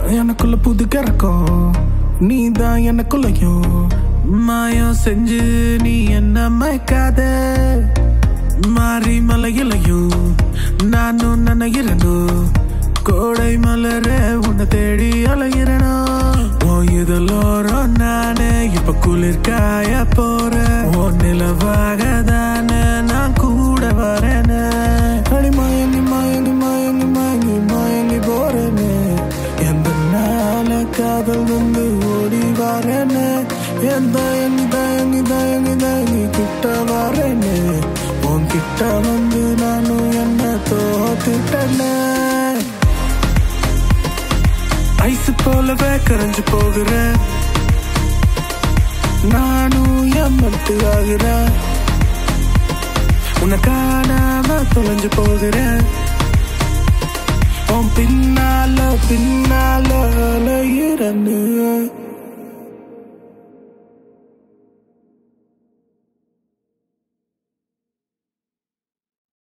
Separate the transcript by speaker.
Speaker 1: எனக்குள்ள புது கிறக்கம் நீ தான் எனக்குள்ளையும் மாயம் செஞ்சு நீ என்ன மயக்காத மாறி மலையிலையும் நானும் நினைக்கிறனோ கோடை மலர உன்னை தேடி அலைகிறனோ உன் இதழோரம் நானே இப்ப குளிர் காய போறேன் உன் நிலவாக தானே நான் கூட வரேனே அடி மயங்கி மயங்கி மயங்கி மயங்கி மயங்கி போறேனே எந்த நாள காதல் வந்து ஓடி வரேனே என் தயங்கி தயங்கி தயங்கி தயங்கி கிட்ட வரேனே உன் கிட்ட வந்து நானும் என்ன தோத்துட்டேனே ஐஸ் போலவே கரைஞ்சு போகிறேன் நானும் எம்மட்டு ஆகிறேன் உன்னை காணாம தொலைஞ்சு போகிறேன் உன் பின்னால பின்னால அலையிறன்னு